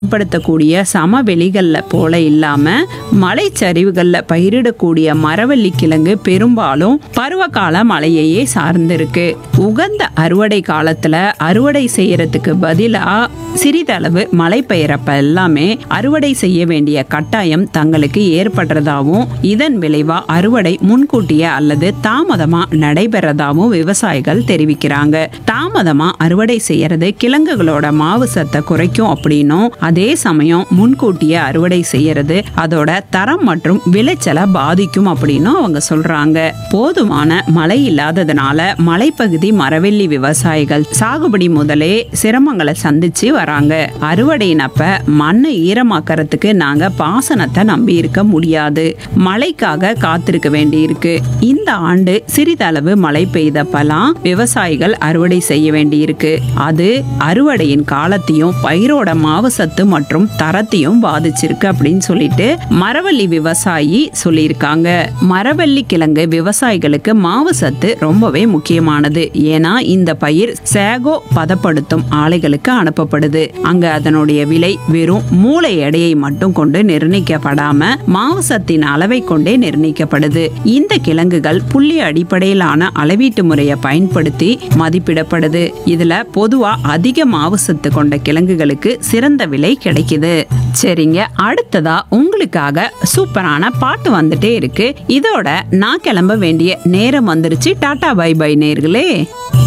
பயன்படுத்தக்கூடிய சமவெளிகள்ல போல இல்லாம மலைச்சரிவுகள்ல பயிரிடக்கூடிய மரவள்ளி கிழங்கு பெரும்பாலும் பருவகால மழையையே சார்ந்திருக்கு உகந்த அறுவடை காலத்துல அறுவடை செய்யறதுக்கு பதிலா சிறிதளவு மழை பெய்யறப்ப எல்லாமே அறுவடை செய்ய வேண்டிய கட்டாயம் தங்களுக்கு ஏற்படுறதாவும் இதன் விளைவா அறுவடை முன்கூட்டியே அல்லது தாமதமா நடைபெறதாவும் விவசாயிகள் தெரிவிக்கிறாங்க தாமதமா அறுவடை செய்யறது கிழங்குகளோட மாவு சத்தை குறைக்கும் அப்படின்னும் அதே சமயம் முன்கூட்டியே அறுவடை செய்யறது அதோட தரம் மற்றும் விளைச்சலை பாதிக்கும் அப்படின்னும் அவங்க சொல்றாங்க போதுமான மழை இல்லாததுனால மலைப்பகுதி மரவெள்ளி விவசாயிகள் சாகுபடி முதலே சிரமங்களை சந்திச்சு வராங்க அறுவடையினப்ப மண்ணை ஈரமாக்கறதுக்கு நாங்க பாசனத்தை நம்பி இருக்க முடியாது மழைக்காக காத்திருக்க வேண்டியிருக்கு இந்த ஆண்டு சிறிதளவு மழை பெய்தப்பெல்லாம் விவசாயிகள் அறுவடை செய்ய வேண்டியிருக்கு அது அறுவடையின் காலத்தையும் பயிரோட மாவு சத்து மற்றும் தரத்தையும் பாதிச்சிருக்கு அப்படின்னு சொல்லிட்டு மரவள்ளி விவசாயி சொல்லியிருக்காங்க மரவள்ளி கிழங்கு விவசாயிகளுக்கு மாவு சத்து ரொம்பவே முக்கியமானது ஏன்னா இந்த பயிர் சேகோ பதப்படுத்தும் ஆலைகளுக்கு அனுப்பப்படுது அங்க அதனுடைய விலை வெறும் மூளை எடையை மட்டும் கொண்டு நிர்ணயிக்கப்படாம மாவு சத்தின் அளவை கொண்டே நிர்ணயிக்கப்படுது இந்த கிழங்குகள் புள்ளி அடிப்படையிலான அளவீட்டு முறையை பயன்படுத்தி மதிப்பிடப்படுது இதுல பொதுவா அதிக மாவு சத்து கொண்ட கிழங்குகளுக்கு சிறந்த விலை கிடைக்குது சரிங்க அடுத்ததா உங்களுக்காக சூப்பரான பாட்டு வந்துட்டே இருக்கு இதோட நான் கிளம்ப வேண்டிய நேரம் வந்துருச்சு டாடா பை பை நேர்களே